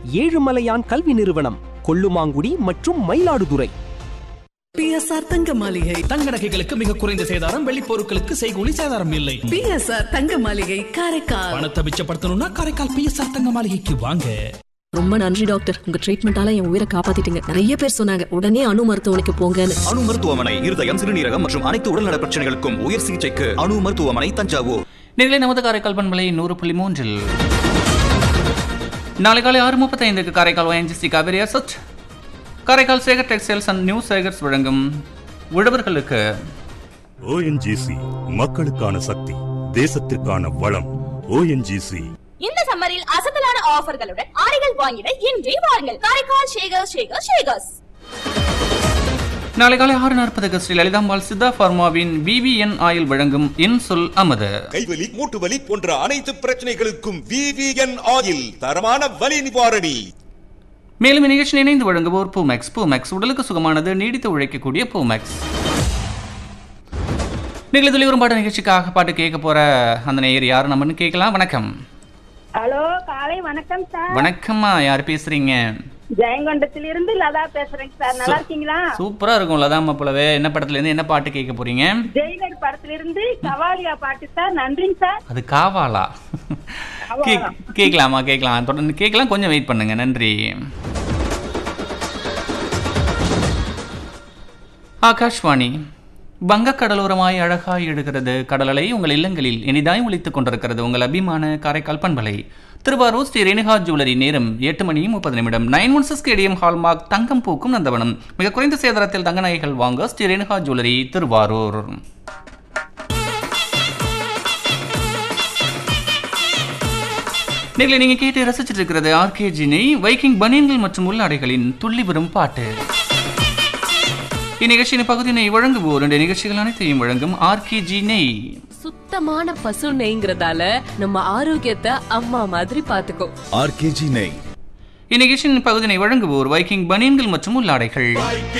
ஏழுமலையான் கல்வி நிறுவனம் கொல்லுமாங்குடி மற்றும் மயிலாடுதுறை பிஎஸ்ஆர் தங்க மாளிகை தங்க நகைகளுக்கு மிக குறைந்த சேதாரம் வெள்ளி பொருட்களுக்கு செய்கூலி சேதாரம் இல்லை பிஎஸ்ஆர் தங்க மாளிகை காரைக்கால் பணத்தை மிச்சப்படுத்தணும்னா காரைக்கால் பிஎஸ்ஆர் தங்க மாளிகைக்கு வாங்க ரொம்ப நன்றி டாக்டர் உங்க ட்ரீட்மெண்டால என் உயிரை காப்பாத்திட்டீங்க நிறைய பேர் சொன்னாங்க உடனே அணு மருத்துவமனைக்கு போங்கன்னு அணு மருத்துவமனை இருதயம் சிறுநீரகம் மற்றும் அனைத்து உடல்நல பிரச்சனைகளுக்கும் உயர் சிகிச்சைக்கு அணு மருத்துவமனை தஞ்சாவூர் நிகழை நமது காரைக்கால் பண்பலை நூறு புள்ளி மூன்றில் நாளை காலை ஆறு முப்பத்தைந்துக்கு Karaikal ONGC Kaveri asset Karaikal Sekar textiles and new Sekars வழங்கும் உழவர்களுக்கு ஓஎன்ஜிசி மக்களுக்கான சக்தி தேசத்திற்கான வளம் ஓஎன்ஜிசி இந்த சம்மரில் அசத்தலான ஆஃபர்களுடன் ஆடைகள் வாங்கிட இன்றே வாருங்கள் காரைக்கால் ஷேகர் ஷேகர் ஷேகர்ஸ் நாளை காலை ஆறு நாற்பதுக்கு ஸ்ரீ லலிதாம்பாள் சித்தா ஃபார்மாவின் பிவிஎன் ஆயில் வழங்கும் இன்சொல் அமது கைவலி மூட்டு வலி போன்ற அனைத்து பிரச்சனைகளுக்கும் விவிஎன் ஆயில் தரமான வலி நிவாரணி மேலும் இந்நிகழ்ச்சியில் இணைந்து வழங்குவோர் பூமேக்ஸ் பூமேக்ஸ் உடலுக்கு சுகமானது நீடித்து உழைக்கக்கூடிய பூமேக்ஸ் நீங்கள் துளி ஒரு பாட்டு நிகழ்ச்சிக்காக பாட்டு கேட்க போற அந்த நேயர் யார் நம்மன்னு கேட்கலாம் வணக்கம் ஹலோ காலை வணக்கம் சார் வணக்கம்மா யார் பேசுறீங்க ஜெயங்கொண்டத்திலிருந்து லதா பேசுறேங்க சார் நல்லா இருக்கீங்களா சூப்பரா இருக்கும் லதாமா போலவே என்ன படத்துல இருந்து என்ன பாட்டு கேட்க போறீங்க ஜெயிலர் படத்திலிருந்து கவாலியா பாட்டு சார் நன்றிங்க சார் அது காவாலா கே- கேட்கலாமா கேட்கலாம் தொடர்ந்து கேட்கலாம் கொஞ்சம் வெயிட் பண்ணுங்க நன்றி ஆகாஷ்வாணி வங்கக்கடலோரமாய் அழகாய் எடுக்கிறது கடலலை உங்கள் இல்லங்களில் இனிதாய் ஒலித்துக் கொண்டிருக்கிறது உங்கள் அபிமான காரைக்கால் பண்பலை திருவாரூர் ஸ்ரீ ரேணுகா ஜுவல்லரி நேரம் எட்டு மணி முப்பது நிமிடம் nine one six stadium hallmark தங்கம் பூக்கும் நந்தவனம் மிக குறைந்த சேதாரத்தில் தங்க நகைகள் வாங்க ஸ்ரீ ரேணுகா ஜுவல்லரி திருவாரூர் நீங்களே நீங்க கேட்டு ரசிச்சிட்டு இருக்கிறது ஆர்கேஜி நெய் வைக்கிங் பனியன்கள் மற்றும் உள்ளாடைகளின் துள்ளி வரும் பாட்டு இந்நிகழ்ச்சியின் பகுதியினை வழங்குவோர் இந்த நிகழ்ச்சிகள் அனைத்தையும் வழங்கும் ஆர்கேஜி நெய் சுத்தமான பசு நெய்ங்கிறதால நம்ம ஆரோக்கியத்தை அம்மா மாதிரி பாத்துக்கோ ஆர்கேஜி நெய் இந்நிகழ்ச்சியின் பகுதியினை வழங்குவோர் வைக்கிங் பனியன்கள் மற்றும் உள்ளாடைகள்